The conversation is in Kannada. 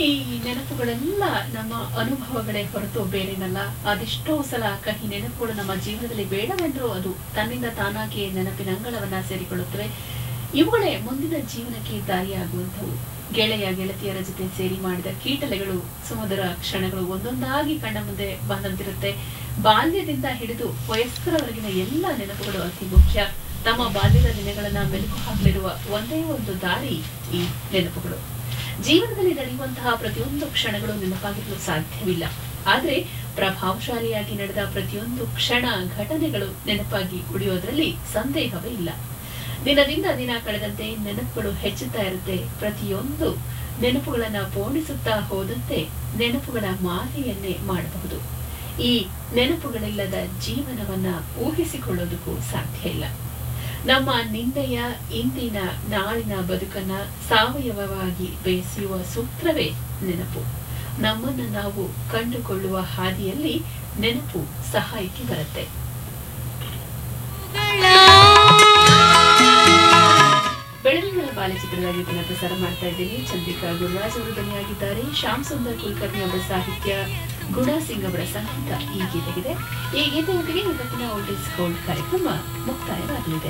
ಈ ನೆನಪುಗಳೆಲ್ಲ ನಮ್ಮ ಅನುಭವಗಳೇ ಹೊರತು ಬೇರೇನಲ್ಲ ಅದೆಷ್ಟೋ ಸಲ ಕಹಿ ನೆನಪುಗಳು ನಮ್ಮ ಜೀವನದಲ್ಲಿ ಬೇಡವೆಂದರೂ ಅದು ತನ್ನಿಂದ ತಾನಾಗಿಯೇ ನೆನಪಿನ ಅಂಗಳವನ್ನ ಸೇರಿಕೊಳ್ಳುತ್ತವೆ ಇವುಗಳೇ ಮುಂದಿನ ಜೀವನಕ್ಕೆ ದಾರಿಯಾಗುವಂಥವು ಗೆಳೆಯ ಗೆಳತಿಯರ ಜೊತೆ ಸೇರಿ ಮಾಡಿದ ಕೀಟಲೆಗಳು ಸುಮಧುರ ಕ್ಷಣಗಳು ಒಂದೊಂದಾಗಿ ಕಣ್ಣ ಮುಂದೆ ಬಂದಂತಿರುತ್ತೆ ಬಾಲ್ಯದಿಂದ ಹಿಡಿದು ವಯಸ್ಕರವರೆಗಿನ ಎಲ್ಲ ನೆನಪುಗಳು ಅತಿ ಮುಖ್ಯ ತಮ್ಮ ಬಾಲ್ಯದ ದಿನಗಳನ್ನ ಮೆಲುಕು ಹಾಕಲಿರುವ ಒಂದೇ ಒಂದು ದಾರಿ ಈ ನೆನಪುಗಳು ಜೀವನದಲ್ಲಿ ನಡೆಯುವಂತಹ ಪ್ರತಿಯೊಂದು ಕ್ಷಣಗಳು ನೆನಪಾಗಿರಲು ಸಾಧ್ಯವಿಲ್ಲ ಆದ್ರೆ ಪ್ರಭಾವಶಾಲಿಯಾಗಿ ನಡೆದ ಪ್ರತಿಯೊಂದು ಕ್ಷಣ ಘಟನೆಗಳು ನೆನಪಾಗಿ ಉಳಿಯೋದ್ರಲ್ಲಿ ಸಂದೇಹವೇ ಇಲ್ಲ ದಿನದಿಂದ ದಿನ ಕಳೆದಂತೆ ನೆನಪುಗಳು ಹೆಚ್ಚುತ್ತಾ ಇರುತ್ತೆ ಪ್ರತಿಯೊಂದು ನೆನಪುಗಳನ್ನ ಪೋಣಿಸುತ್ತಾ ಹೋದಂತೆ ನೆನಪುಗಳ ಮಾಲೆಯನ್ನೇ ಮಾಡಬಹುದು ಈ ನೆನಪುಗಳಿಲ್ಲದ ಜೀವನವನ್ನ ಊಹಿಸಿಕೊಳ್ಳೋದಕ್ಕೂ ಸಾಧ್ಯ ಇಲ್ಲ ನಮ್ಮ ನಿನ್ನೆಯ ಇಂದಿನ ನಾಳಿನ ಬದುಕನ್ನ ಸಾವಯವವಾಗಿ ಬೇಯಿಸುವ ಸೂತ್ರವೇ ನೆನಪು ನಮ್ಮನ್ನು ನಾವು ಕಂಡುಕೊಳ್ಳುವ ಹಾದಿಯಲ್ಲಿ ನೆನಪು ಸಹಾಯಕ್ಕೆ ಬರುತ್ತೆ ಬೆಳಗಿನ ಬಾಲ್ಯ ಚಿತ್ರದ ಗೀತನ ಪ್ರಸಾರ ಮಾಡ್ತಾ ಇದ್ದೀನಿ ಚಂದ್ರಿಕಾ ಗುರುರಾಜ್ ಅವರು ಧ್ವನಿಯಾಗಿದ್ದಾರೆ ಶ್ಯಾಮ್ ಸುಂದರ್ ಕುಲಕರ್ಣಿ ಅವರ ಸಾಹಿತ್ಯ ಗುಣ ಸಿಂಗ್ ಅವರ ಸಂಗೀತ ಈ ಗೀತೆಗಿದೆ ಈ ಗೀತೆಯೊಂದಿಗೆ ಇವತ್ತಿನ ಓಲ್ಡ್ ಇಸ್ ಗೋಲ್ಡ್ ಕಾರ್ಯಕ್ರಮ ಮುಕ್ತಾಯವಾಗಲಿದೆ